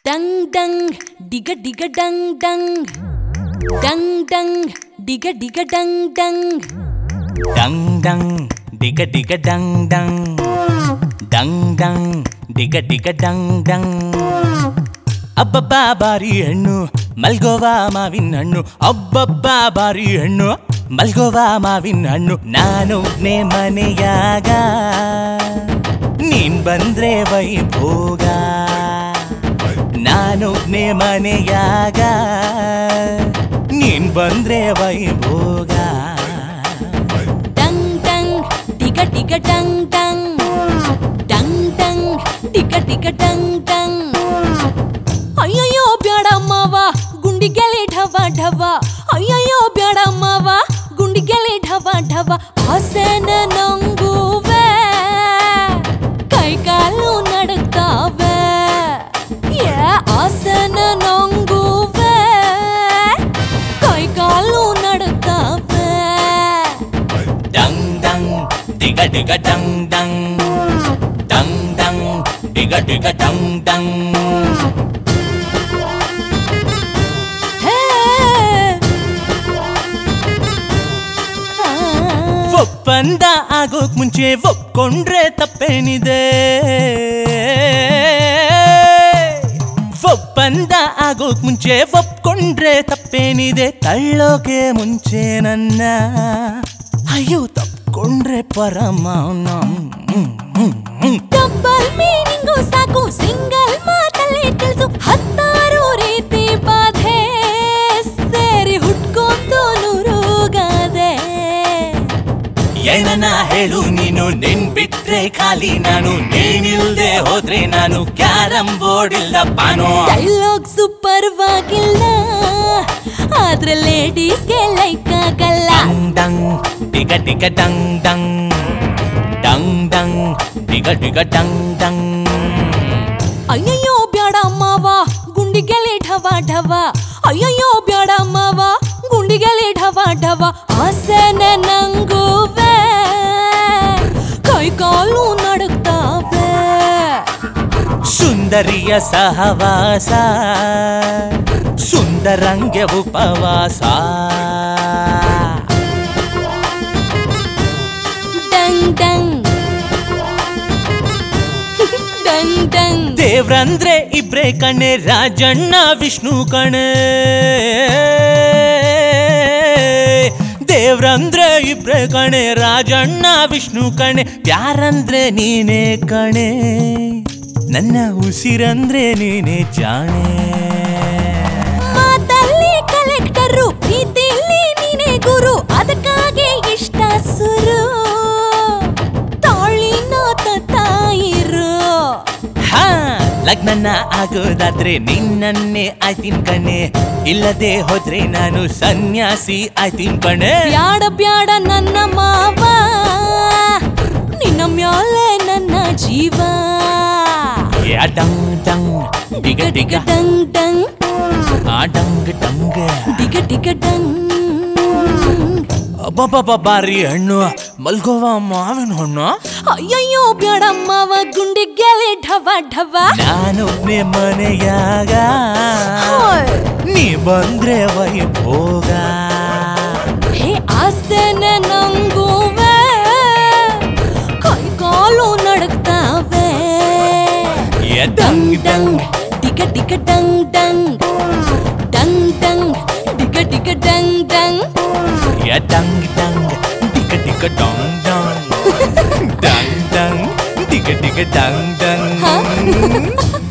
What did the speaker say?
Dung ಡಂಗ್ ಡಿಗ ಡಿಗ ಡಂಗ್ ಡಂಗ್ ಡಂಗ್ ಡಂಗ್ ಡಿಗ ಡಿಗ ಡಂಗ್ ಡಂಗ್ ಡಂಗ್ ಡಂಗ್ ಡಿಗ ಡಿಗ ಡಂಗ್ ಡಂಗ್ ಡಂಗ್ ಡಂಗ್ ಡಿಗ ಡಿಗ ಡಂಗ್ ಡಂಗ್ ಅಬ್ಬಬ್ಬಾ ಬಾರಿ ಹಣ್ಣು ಮಲ್ಗೋವಾ ಮಾವಿನ ಹಣ್ಣು ಅಬ್ಬಬ್ಬಾ ಬಾರಿ ಹಣ್ಣು ಮಲ್ಗೋವಾ ಮಾವಿನ ಹಣ್ಣು ನಾನೊಬ್ನೇ ಮನೆಯಾಗ ನೀನ್ ಬಂದ್ರೆ ವೈಭೋಗ ನಾನೊಬ್ನೇ ಮನೆಯಾಗ ನೀನ್ ಬಂದ್ರೆ ವೈಭೋಗ ಡಂಗ್ ಡಂಗ್ ಡಿಗ ಡಿಗ ಡಂಗ್ ಡಂಗ್ ಡಂಗ್ ಡಂಗ್ ಡಿಗ ಡಿಗ ಡಂಗ್ ಡಂಗ್ ಅಯ್ಯಯ್ಯೋ ಬ್ಯಾಡಮ್ಮವ ಗುಂಡಿಗೆಲೆ ಢವ ಢವ ಅಯ್ಯಯ್ಯೋ ಬ್ಯಾಡಮ್ಮವ ಗುಂಡಿಗೆಲೆ ಢವ ಢವ ಹಸನ ನಂಗುವೆ ಕೈ ಕಾಲು ನಡುತ್ತಾವೆ ಏ ಆಸನ ನಂಗುವೆ ಕೈ ಕಾಲು ನಡುತ್ತಾವೆ ಡಂಗ್ ಡಂಗ್ ಡಿಗ ಡಿಗ ಡಂಗ್ ಡಂಗ್ ಡಂಗ್ ಡಂಗ್ ಡಿಗ ಡಿಗ ಡಂಗ್ ಡಂಗ್ ಹೇ ಒಪ್ಪಂದ ಆಗೋಕ್ ಮುಂಚೆ ಒಪ್ಕೊಂಡ್ರೆ ತಪ್ಪೇನಿದೆ ಒಪ್ಪಂದ ಆಗೋಕ್ ಮುಂಚೆ ಒಪ್ಕೊಂಡ್ರೆ ತಪ್ಪೇನಿದೆ ತಳ್ಳೋಕೆ ಮುಂಚೆ ನನ್ನ ಅಯ್ಯೋ ತಪ್ಕೊಂಡ್ರೆ ಪರಮ ಡಬಲ್ ಮೀನಿಂಗು ಸಾಕು ಸಿಂಗಲ್ ಮಾತಲ್ಲೇ ತಿಳಿಸು ಹತ್ತಾರು ರೀತಿ ಬಾಧೆ ಸೇರಿ ಹುಟ್ಕೊಂತು ನೂರುಗಾದೆ ಏನನ ಹೇಳು ನೀನು ನಿನ್ ಬಿಟ್ರೆ ಖಾಲಿ ನಾನು ನೀನಿಲ್ದೆ ಹೋದ್ರೆ ನಾನು ಕ್ಯಾರಂ ಬೋರ್ಡ್ ಇಲ್ದಪ್ಪಾನೋ ಡೈಲಾಗ್ ಸೂಪರ್ ವಾಗಿಲ್ಲ ಆದ್ರೆ ಲೇಡೀಸ್ಗೆ ಲೈಕ್ ಆಗಲ್ಲ ಡಂಗ್ ಡಂಗ್ ಡಿಗ ಡಿಗ ಡಂಗ್ ಡಂಗ್ ಡಂಗ್ ಡಂಗ್ ಡಿಗ ಡಿಗ ಡಂಗ್ ಡಂಗ್ ಅಯ್ಯಯ್ಯೋ ಬ್ಯಾಡ ಮಾವ ಗುಂಡಿಗೆಲೆ ಢವ ಢವ ಅಯ್ಯಯ್ಯೋ ಬ್ಯಾಡ ಮಾವ ಗುಂಡಿಗೆಲೆ ಢವ ಢವ ಆಸನ ನಂಗುವೆ ಕೈ ಕಾಲು ನಡುಕ್ತಾವೆ ಸುಂದರಿಯ ಸಹವಾಸ ಸುಂದರಂಗೆ ಉಪವಾಸ ಡಂಗ್ ಡಂಗ್ ಡಂಗ್ ಡಂಗ್ ದೇವ್ರಂದ್ರೆ ಇಬ್ರೇ ಕಣೆ ರಾಜಣ್ಣ ವಿಷ್ಣು ಕಣೆ ದೇವ್ರಂದ್ರೆ ಇಬ್ರೇ ಕಣೆ ರಾಜಣ್ಣ ವಿಷ್ಣು ಕಣೆ ಪ್ಯಾರಂದ್ರೆ ನೀನೇ ಕಣೆ ನನ್ನ ಉಸಿರಂದ್ರೆ ನೀನೇ ಜಾಣೆ ಮಾತಲ್ಲಿ ಕಲೆಕ್ಟರು ಪ್ರೀತಿಲಿ ನೀನೇ ಗುರು ಅದಕ್ಕಾಗಿ ಇಷ್ಟ ಸುರು ತಾಳಿನ ತಾಯಿರು ಹಾ ಲಗ್ನನ ಆಗೋದಾದ್ರೆ ನಿನ್ನನ್ನೇ ಆಯ್ತಿನ್ ಕಣೆ ಇಲ್ಲದೆ ಹೋದ್ರೆ ನಾನು ಸನ್ಯಾಸಿ ಆಯ್ತಿನ್ ಕಣೆ ಬ್ಯಾಡ ಬ್ಯಾಡ ನನ್ನ ಮಾವ ನಿನ್ನ ಮ್ಯಾಲೆ ನನ್ನ ಜೀವ ಯಾ ಡಂಗ್ ಡಂಗ್ ಡಿಗ ಡಿಗ ಡಂಗ್ ಡಂಗ್ ಆ ಡಂಗ್ ಡಂಗ್ ಡಿಗ ಡಿಗ ಡಂಗ್ ಅಬ್ಬಬ್ಬಬ್ಬ ಬಾರಿ ಹಣ್ಣು ಮಲ್ಗೋವ ಮಾವಿನ ಹಣ್ಣು ಅಯ್ಯಯ್ಯೋ ಬ್ಯಾಡ ಮಾವ ಗುಂಡಿಗೆಲೆ ಢವ ಢವ ನಾನೊಬ್ನೇ ಮನೆಯಾಗ ಹೋಯ್. ನೀ ಬಂದ್ರೆ ವೈಭೋಗ ಹೇ ಆಸನ ನಂಗುವೆ ಕೈ ಕಾಲು ನಡುಕ್ತಾವೆ ಯಾ ಡಂಗ್ ಡಂಗ್ ಡಿಗ ಡಿಗ ಡಂಗ್ ಡಂಗ್ ಡಂಗ್ ಡಂಗ್ ಡಿಗ ಡಿಗ ಡಂಗ್ ಡಂಗ್ ಯಾ ಡಂಗ್ ಡಂಗ್ ಡಿಗ ಡಿಗ ಡಂಗ್ ಡಂಗ್ ಡಂಗ್ ಡಂಗ್ ಡಿಗ ಡಿಗ ಡಂಗ್ ಡಂಗ್